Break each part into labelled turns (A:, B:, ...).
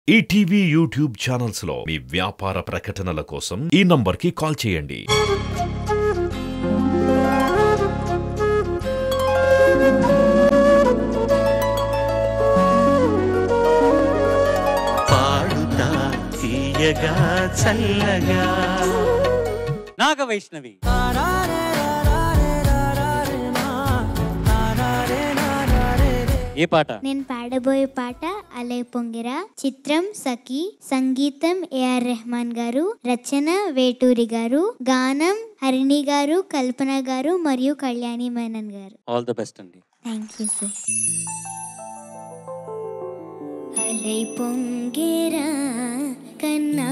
A: ETV YouTube channels లో మీ వ్యాపార ప్రకటనల కోసం ఈ నంబర్కి కాల్ చేయండి
B: పాడుతా తీయగా చల్లగా
C: నాగ వైష్ణవి ఏ పాట
D: నేను పాడబోయే పాట అలే పొంగిరా చిత్రం సఖి సంగీతం ఏఆర్ రెహమాన్ గారు రచన వేటూరి గారు గానం హరిణి గారు కల్పన గారు మరియు Kalyani Menon garu
C: all the best అండి
D: థ్యాంక్ యూ సార్ అలై పొంగేరా కన్నా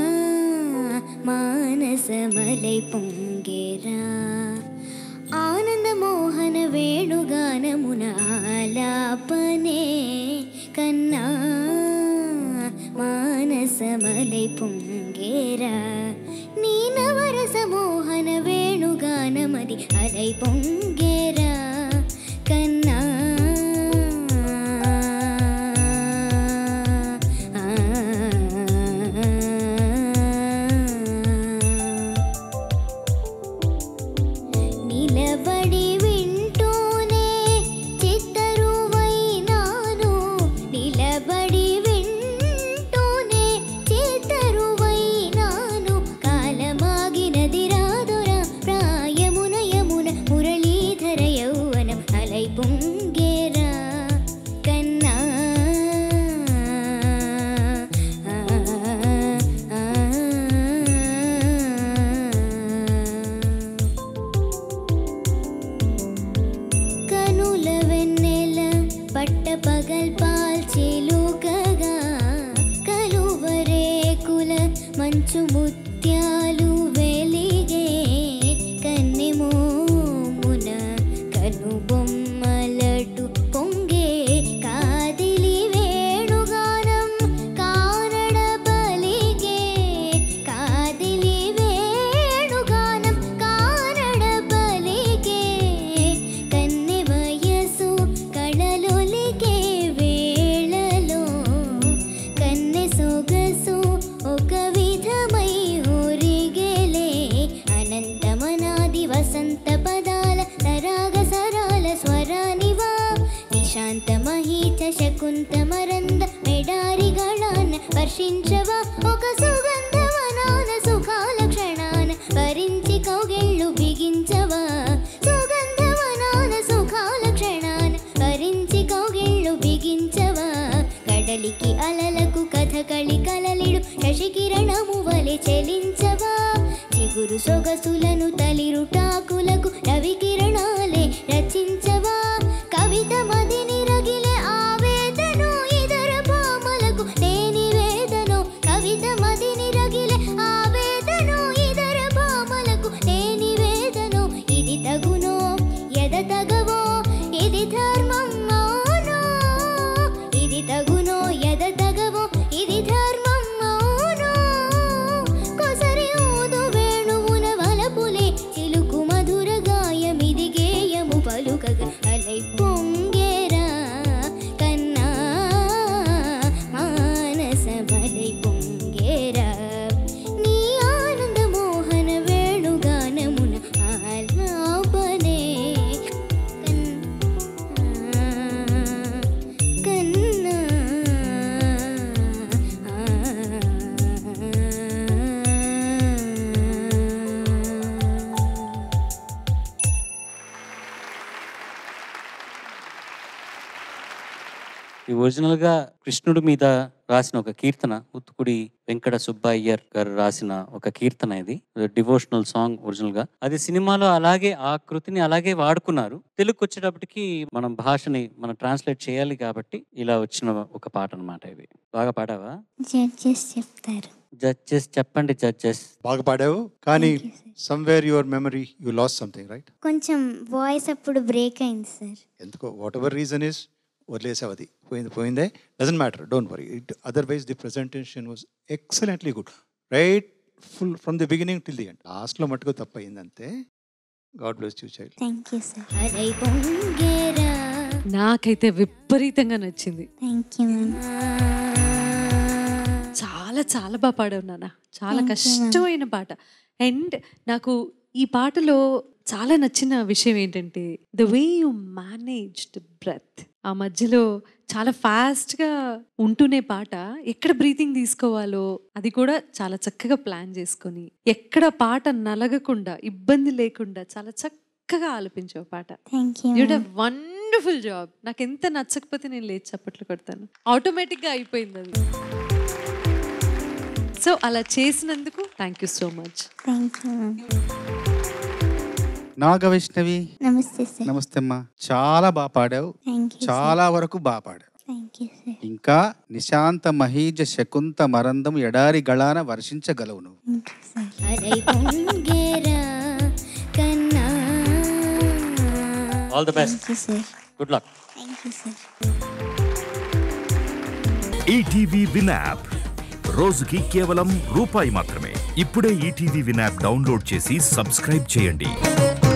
D: మానసమలై పొంగేరా ఆనంద మోహన వేణుగానమున ఆలాపనే కన్నా మానసమలై పొంగేరా నీ నవరస మోహన వేణుగానమది అలై పొంగేరా కన్నా నిలబడి వింటూనే చిత్తరువైనాను నిలబడి వింటూనే చిత్తరువైనాను కాలమాగినది రాదురా ప్రాయమున యమున మురళీధర యౌవనం అలై పొంగేరా కన్నా ఆ, ఆ, ఆ. కనుల వెన్నెల పట్ట పగల్ పాల్చేలుకగా కలువరేకుల మంచు ముత్యాలు వెలిగే కన్నెమోమున కనుబొమ్మలటు పొంగే కాదిలి వేణుగానం కానడ పలిగే కాదిలి వేణుగానం కానడ పలిగే కన్నె వయసు కళలొలికే వేళలో కన్నె సొగసు ఒక విధమై ఊరిగేలే అనంతమనాది వసంత పదాల తరాగ సరాల స్వరానివా నిశాంత మహీచ శకుంత మరంద మెడారి గళాన వర్షించవా ఒక సుగంధవనాన సుఖాల క్షణాన వరించి కౌగిళ్ళు బిగించవా సుగంధవనాన సుఖాల క్షణాన వరించి కౌగిళ్ళు బిగించవా కడలికి అలలకు కథకళి కలలిడు శశికిరణము వలె చెలించవా చిగురు సొగసులను తలిరుటాకులకు రవి కిరణాలే రచించవా కవిత మదిని రగిలే ఆవేదను ఇతర భామలకు లేని వేదను కవిత మదిని రగిలే ఆవేదను ఇతర భామలకు లేని వేదను ఇది తగునో ఎద తగవో ఇది ధర్మం అవునో ఇది తగునో ఎద తగవో ఇది ధర్మం అవునో కొసరి ఊదు వేణువున వలపులే చిలుకు మధుర గాయమిది గేయము పలుకగ అలై పొంగేరా కన్నా మానస బలై పొంగేరా నీ ఆనంద మోహన వేణుగానమున ఆలాపనే కన్నా
C: ఈ ఒరిజినల్ గా కృష్ణుడి మీద రాసిన ఒక కీర్తన ఉత్తుకుడి వెంకట సుబ్బయ్యర్ గారు రాసిన ఒక కీర్తన ఇది డివోషనల్ సాంగ్ ఒరిజినల్ గా అది సినిమాలో అలాగే ఆ కృతిని అలాగే వాడుకున్నారు తెలుగుకి వచ్చేటప్పటికి మనం భాషని మనం ట్రాన్స్లేట్ చేయాలి కాబట్టి ఇలా వచ్చిన ఒక పాట అన్నమాట ఇది బాగా పాడావా
D: జడ్జెస్ చెప్తారు
C: జడ్జెస్ చెప్పండి జడ్జెస్
E: బాగా పాడావు కానీ
D: Thank you, sir.
E: Somewhere your memory you lost something right
D: కొంచెం వాయిస్ అప్పుడు బ్రేక్ అయింది సార్
E: ఎందుకో వాట్ ఎవర్ రీజన్ ఇస్ వదిలేసావు అది పోయింది పోయిందే doesn't matter don't worry it otherwise the presentation was excellently good right full from the beginning till the end లాస్ట్లో మటుకు తప్ప అయిందంతే God bless you child
D: thank you sir అలై పొంగేరా
F: నాకైతే విపరీతంగా నచ్చింది
D: థ్యాంక్ యూ మ్యామ్
F: చాలా చాలా బాగా పాడావు నాన్న చాలా కష్టమైన పాట అండ్ నాకు ఈ పాటలో చాలా నచ్చిన విషయం ఏంటంటే the way you managed breath ఆ మధ్యలో చాలా ఫాస్ట్గా ఉంటూనే పాట ఎక్కడ బ్రీతింగ్ తీసుకోవాలో అది కూడా చాలా చక్కగా ప్లాన్ చేసుకొని ఎక్కడ పాట నలగకుండా ఇబ్బంది లేకుండా చాలా చక్కగా ఆలపించావు పాట
D: thank you
F: you'd wonderful job నాకు ఎంత నచ్చకపోతే నేను లేచి చప్పట్లు కొడతాను ఆటోమేటిక్గా అయిపోయింది అది సో అలా చేసినందుకు thank you so much
D: thank you
G: Naga Vaishnavi
D: నమస్తే సార్
G: నమస్తే అమ్మా చాలా బాగా పాడావు
D: థ్యాంక్ యూ
G: చాలా వరకు బాగా పాడావు
D: థ్యాంక్ యూ సార్
G: ఇంకా నిశాంత మహీజ శకుంత మరందం ఎడారి గళాన వర్షించగలవు నువ్వు
D: థ్యాంక్ యూ సార్ అరై పొంగేరా కన్నా
C: all the best
D: thank you sir
C: good luck
D: thank you sir
A: ETV Win app రోజుకి కేవలం రూపాయి మాత్రమే ఇప్పుడే ఈటీవీ విన్ యాప్ డౌన్లోడ్ చేసి సబ్స్క్రైబ్ చేయండి